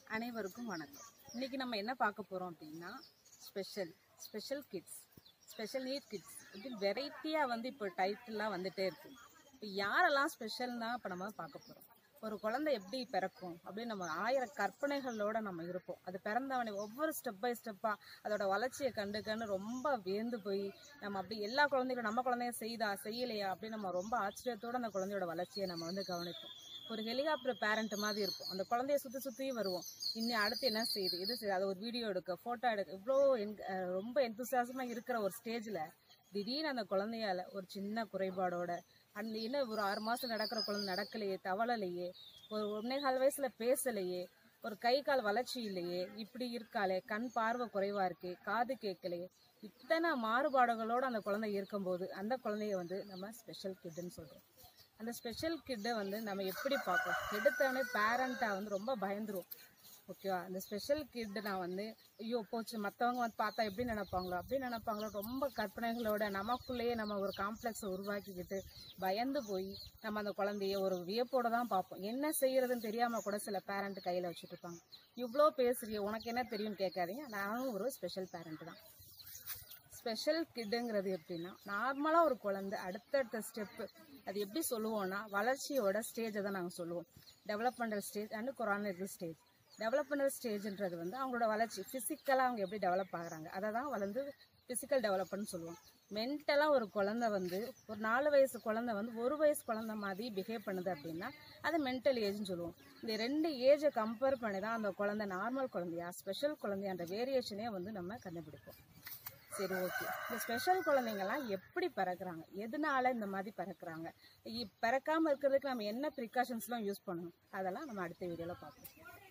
அனைவருக்கும் வணக்கம் இன்னைக்கு நம்ம என்ன பார்க்க போகிறோம் அப்படின்னா special special kids special need kids இப்படி வெரைட்டியாக வந்து இப்போ டைட்டில்லாம் வந்துட்டே இருக்கு இப்போ யாரெல்லாம் ஸ்பெஷல் தான் இப்போ நம்ம பார்க்க போகிறோம் ஒரு குழந்தை எப்படி பிறக்கும் அப்படின்னு நம்ம ஆயிரம் கற்பனைகளோட நம்ம இருப்போம் அது பிறந்தவனை ஒவ்வொரு ஸ்டெப் பை ஸ்டெப்பாக அதோட வளர்ச்சியை கண்டு கண்டு ரொம்ப வியந்து போய் நம்ம அப்படி எல்லா குழந்தைகளும் நம்ம குழந்தைய செய்தா செய்யலையா அப்படின்னு நம்ம ரொம்ப ஆச்சரியத்தோட அந்த குழந்தையோட வளர்ச்சியை நம்ம வந்து கவனிப்போம் ஒரு ஹெலிகாப்டர் பேரண்ட் மாதிரி இருக்கும் அந்த குழந்தைய சுற்றி சுற்றி வருவோம் இன்னும் அடுத்து என்ன செய்யுது இது செய்யுது அதை ஒரு வீடியோ எடுக்க ஃபோட்டோ எடுக்க இவ்வளோ என் அஹ் ரொம்ப எந்தூசியாசமாக இருக்கிற ஒரு ஸ்டேஜில் திடீர்னு அந்த குழந்தையால ஒரு சின்ன குறைபாடோட அந்த இன்னும் ஒரு ஆறு மாதம் நடக்கிற குழந்தை நடக்கலையே தவளலையே ஒரு ஒன்னே கால் வயசில் பேசலையே ஒரு கை கால் வளர்ச்சி இல்லையே இப்படி இருக்காளே கண் பார்வை குறைவா இருக்கு காது கேட்கலையே இத்தனை மாறுபாடுகளோட அந்த குழந்தை இருக்கும்போது அந்த குழந்தைய வந்து நம்ம ஸ்பெஷல் கிட்னு சொல்றோம் அந்த ஸ்பெஷல் கிட்டை வந்து நம்ம எப்படி பார்ப்போம் எடுத்தவொடனே பேரண்ட்டாக வந்து ரொம்ப பயந்துரும் ஓகேவா அந்த ஸ்பெஷல் கிட் நான் வந்து ஐயோ போச்சு மற்றவங்க வந்து பார்த்தா எப்படி நினைப்பாங்களோ அப்படி நினைப்பாங்களோ ரொம்ப கற்பனைகளோட நமக்குள்ளேயே நம்ம ஒரு காம்ப்ளெக்ஸை உருவாக்கிக்கிட்டு பயந்து போய் நம்ம அந்த குழந்தைய ஒரு வியப்போட தான் பார்ப்போம் என்ன செய்யறதுன்னு தெரியாம கூட சில பேரண்ட் கையில் வச்சுட்டு இருப்பாங்க இவ்வளோ பேசுறிய உனக்கு என்ன தெரியும்னு கேட்காதீங்க நானும் ஒரு ஸ்பெஷல் பேரண்ட் தான் ஸ்பெஷல் கிட்டுங்கிறது எப்படின்னா நார்மலாக ஒரு குழந்தை அடுத்தடுத்த ஸ்டெப்பு அது எப்படி சொல்லுவோம்னா வளர்ச்சியோட ஸ்டேஜை தான் நாங்கள் சொல்லுவோம் developmental stage and chronological stage developmental ஸ்டேஜ்ன்றது வந்து அவங்களோட வளர்ச்சி ஃபிசிக்கலாக அவங்க எப்படி டெவலப் ஆகுறாங்க அதை தான் வளர்ந்து ஃபிசிக்கல் டெவலப்மெண்ட் சொல்லுவோம் மென்டலாக ஒரு குழந்தை வந்து ஒரு நாலு வயசு குழந்தை வந்து ஒரு வயசு குழந்தை மாதிரி பிஹேவ் பண்ணுது அப்படின்னா அது மென்டல் ஏஜ்னு சொல்லுவோம் இந்த ரெண்டு ஏஜை கம்பேர் பண்ணி தான் அந்த குழந்தை நார்மல் குழந்தையா ஸ்பெஷல் குழந்தையான்ற வேரியேஷனே வந்து நம்ம கண்டுபிடிப்போம் சரி ஓகே இந்த ஸ்பெஷல் குழந்தைங்கலாம் எப்படி பிறக்குறாங்க எதனால இந்த மாதிரி பிறக்குறாங்க இ- பிறக்காம இருக்கிறதுக்கு நம்ம என்ன ப்ரிகாஷன்ஸ்லாம் யூஸ் பண்ணணும் அதெல்லாம் நம்ம அடுத்த வீடியோவில் பார்ப்போம்